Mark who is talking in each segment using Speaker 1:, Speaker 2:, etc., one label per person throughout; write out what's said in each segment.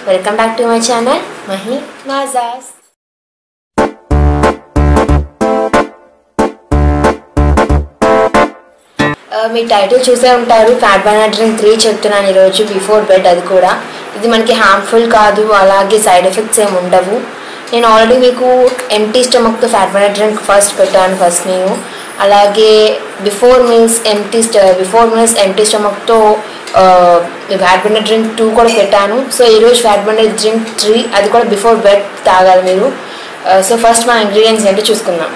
Speaker 1: welcome back to my channel Mahi మాజాస్ ఆ, మీ టైటిల్ చూసే ఉంటారు ఫ్యాట్ బర్నర్ డ్రింక్ త్రీ చెప్తున్నాను ఈరోజు బిఫోర్ బెడ్ అది కూడా ఇది మనకి హార్మ్ఫుల్ కాదు అలాగే సైడ్ ఎఫెక్ట్స్ ఏమి ఉండవు నేను ఆల్రెడీ మీకు ఎంటీ స్టమక్తో ఫ్యాట్ బర్నర్ డ్రింక్ ఫస్ట్ పెట్టాను ఫస్ట్ నేను అలాగే before meals empty before meals empty స్టమక్తో ఫ్యాట్ బర్నర్ డ్రింక్ టూ కూడా పెట్టాను సో ఈరోజు ఫ్యాట్ బర్నర్ డ్రింక్ త్రీ అది కూడా బిఫోర్ బెడ్ తాగాలి మీరు సో ఫస్ట్ మన ఇంగ్రీడియంట్స్ ఏంటో చూసుకుందాం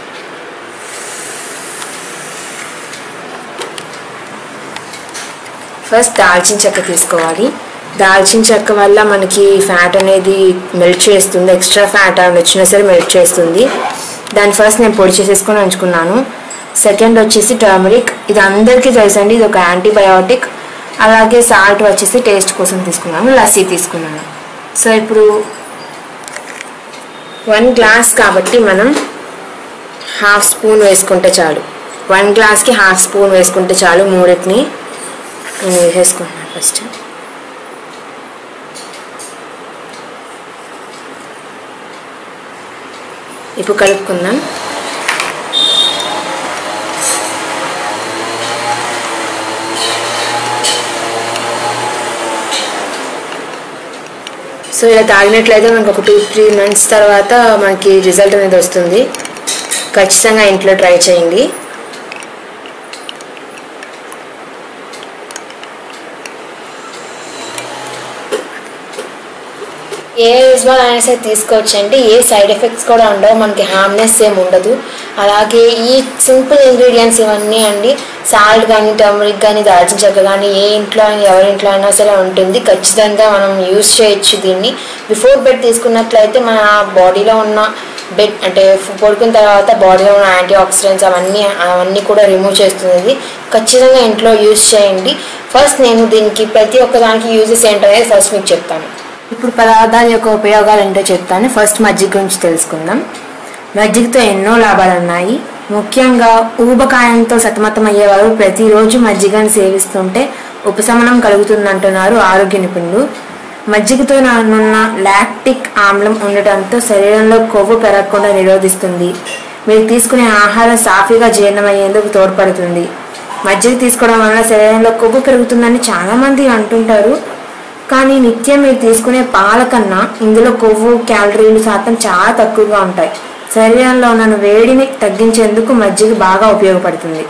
Speaker 1: ఫస్ట్ దాల్చిన చెక్క తీసుకోవాలి దాల్చిన చెక్క వల్ల మనకి ఫ్యాట్ అనేది మెల్ట్ చేస్తుంది ఎక్స్ట్రా ఫ్యాట్ అని వచ్చినా సరే మెల్ట్ చేస్తుంది దాన్ని ఫస్ట్ నేను పొడి చేసేసుకొని ఉంచుకున్నాను సెకండ్ వచ్చేసి టర్మరిక్ ఇది అందరికీ తెలుసండి ఇది ఒక యాంటీబయాటిక్ అలాగే సాల్ట్ వచ్చేసి టేస్ట్ కోసం తీసుకున్నాను లస్సీ తీసుకున్నాను సో ఇప్పుడు వన్ గ్లాస్ కాబట్టి మనం హాఫ్ స్పూన్ వేసుకుంటే చాలు వన్ గ్లాస్కి హాఫ్ స్పూన్ వేసుకుంటే చాలు మూడింటిని నేను వేసేసుకుంటున్నాను ఫస్ట్ ఇప్పుడు కలుపుకుందాం సో ఇలా తాగినట్లయితే మనకు ఒక టూ త్రీ మంత్స్ తర్వాత మనకి రిజల్ట్ అనేది వస్తుంది ఖచ్చితంగా ఇంట్లో ట్రై చేయండి ఏ ఏజ్ వాళ్ళు అయినా సరే తీసుకోవచ్చండి ఏ సైడ్ ఎఫెక్ట్స్ కూడా ఉండవు మనకి హార్మ్నెస్ ఏమి ఉండదు అలాగే ఈ సింపుల్ ఇంగ్రీడియంట్స్ ఇవన్నీ అండి సాల్ట్ కానీ టర్మరిక్ కానీ దాల్చిన చెక్క కానీ ఏ ఇంట్లో అయినా ఎవరి ఇంట్లో అయినా సరే ఉంటుంది ఖచ్చితంగా మనం యూస్ చేయొచ్చు దీన్ని బిఫోర్ బెడ్ తీసుకున్నట్లయితే మన బాడీలో ఉన్న బెడ్ అంటే పడుకున్న తర్వాత బాడీలో ఉన్న యాంటీ ఆక్సిడెంట్స్ అవన్నీ అవన్నీ కూడా రిమూవ్ చేస్తుంది ఖచ్చితంగా ఇంట్లో యూస్ చేయండి ఫస్ట్ నేను దీనికి ప్రతి ఒక్క దానికి యూజెస్ ఏంటనేది ఫస్ట్ మీకు చెప్తాను ఇప్పుడు పదార్థాల యొక్క ఉపయోగాలు ఏంటో చెప్తాను ఫస్ట్ మజ్జిగ గురించి తెలుసుకుందాం మజ్జిగతో ఎన్నో లాభాలు ఉన్నాయి ముఖ్యంగా ఊబకాయంతో సతమతమయ్యేవారు ప్రతిరోజు మజ్జిగను సేవిస్తుంటే ఉపశమనం కలుగుతుందంటున్నారు ఆరోగ్య నిపుణులు మజ్జిగతో నున్న లాక్టిక్ ఆమ్లం ఉండటంతో శరీరంలో కొవ్వు పెరగకుండా నిరోధిస్తుంది మీరు తీసుకునే ఆహారం సాఫీగా జీర్ణమయ్యేందుకు తోడ్పడుతుంది మజ్జిగ తీసుకోవడం వల్ల శరీరంలో కొవ్వు పెరుగుతుందని చాలామంది అంటుంటారు కానీ నిత్యం మీరు తీసుకునే పాల కన్నా ఇందులో కొవ్వు క్యాలరీలు శాతం చాలా తక్కువగా ఉంటాయి శరీరంలో ఉన్న వేడిని తగ్గించేందుకు మజ్జిగ బాగా ఉపయోగపడుతుంది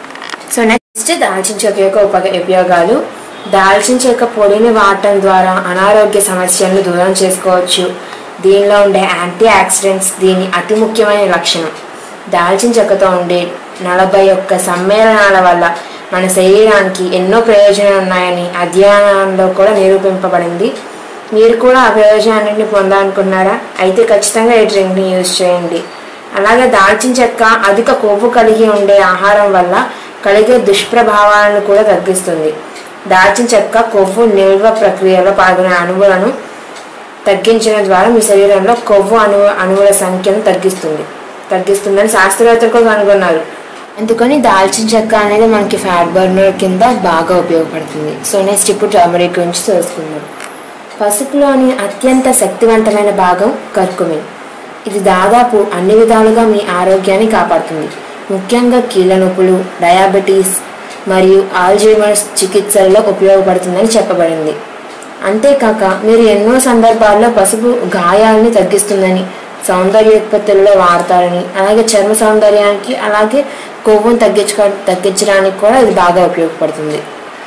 Speaker 1: సో నెక్స్ట్ దాల్చిన చెక్క యొక్క ఉప ఉపయోగాలు దాల్చిన చెక్క పొడిని వాడటం ద్వారా అనారోగ్య సమస్యలను దూరం చేసుకోవచ్చు దీనిలో ఉండే యాంటీ ఆక్సిడెంట్స్ దీని అతి ముఖ్యమైన లక్షణం దాల్చిన చెక్కతో ఉండే నలభై ఒక్క సమ్మేళనాల వల్ల మన శరీరానికి ఎన్నో ప్రయోజనాలు ఉన్నాయని అధ్యయనంలో కూడా నిరూపింపబడింది మీరు కూడా ఆ ప్రయోజనాన్ని పొందాలనుకున్నారా అయితే ఖచ్చితంగా ఈ డ్రింక్ని యూజ్ చేయండి అలాగే దాల్చిన చెక్క అధిక కొవ్వు కలిగి ఉండే ఆహారం వల్ల కలిగే దుష్ప్రభావాలను కూడా తగ్గిస్తుంది దాల్చిన చెక్క కొవ్వు నిల్వ ప్రక్రియలో పాల్గొనే అణువులను తగ్గించడం ద్వారా మీ శరీరంలో కొవ్వు అణువు అణువుల సంఖ్యను తగ్గిస్తుంది తగ్గిస్తుందని శాస్త్రవేత్తలు కూడా కనుగొన్నారు అందుకని దాల్చిన చెక్క అనేది మనకి ఫ్యాట్ బర్నర్ కింద బాగా ఉపయోగపడుతుంది సో నెక్స్ట్ ఇప్పుడు టర్మరిక్ గురించి తెలుసుకుందాం పసుపులోని అత్యంత శక్తివంతమైన భాగం కర్కుమిన్ ఇది దాదాపు అన్ని విధాలుగా మీ ఆరోగ్యాన్ని కాపాడుతుంది ముఖ్యంగా కీళ్ళ నొప్పులు డయాబెటీస్ మరియు ఆల్జీమర్స్ చికిత్సలలో ఉపయోగపడుతుందని చెప్పబడింది అంతేకాక మీరు ఎన్నో సందర్భాల్లో పసుపు గాయాలని తగ్గిస్తుందని సౌందర్యోత్పత్తుల్లో వాడతారని అలాగే చర్మ సౌందర్యానికి అలాగే కొవ్వును తగ్గించుకో తగ్గించడానికి కూడా ఇది బాగా ఉపయోగపడుతుంది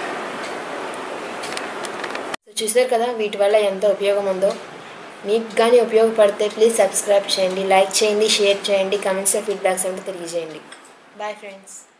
Speaker 1: చూసారు కదా వీటి వల్ల ఎంత ఉపయోగం ఉందో మీకు కానీ ఉపయోగపడితే ప్లీజ్ సబ్స్క్రైబ్ చేయండి లైక్ చేయండి షేర్ చేయండి కమెంట్స్లో ఫీడ్బ్యాక్స్ అంటే తెలియజేయండి బాయ్ ఫ్రెండ్స్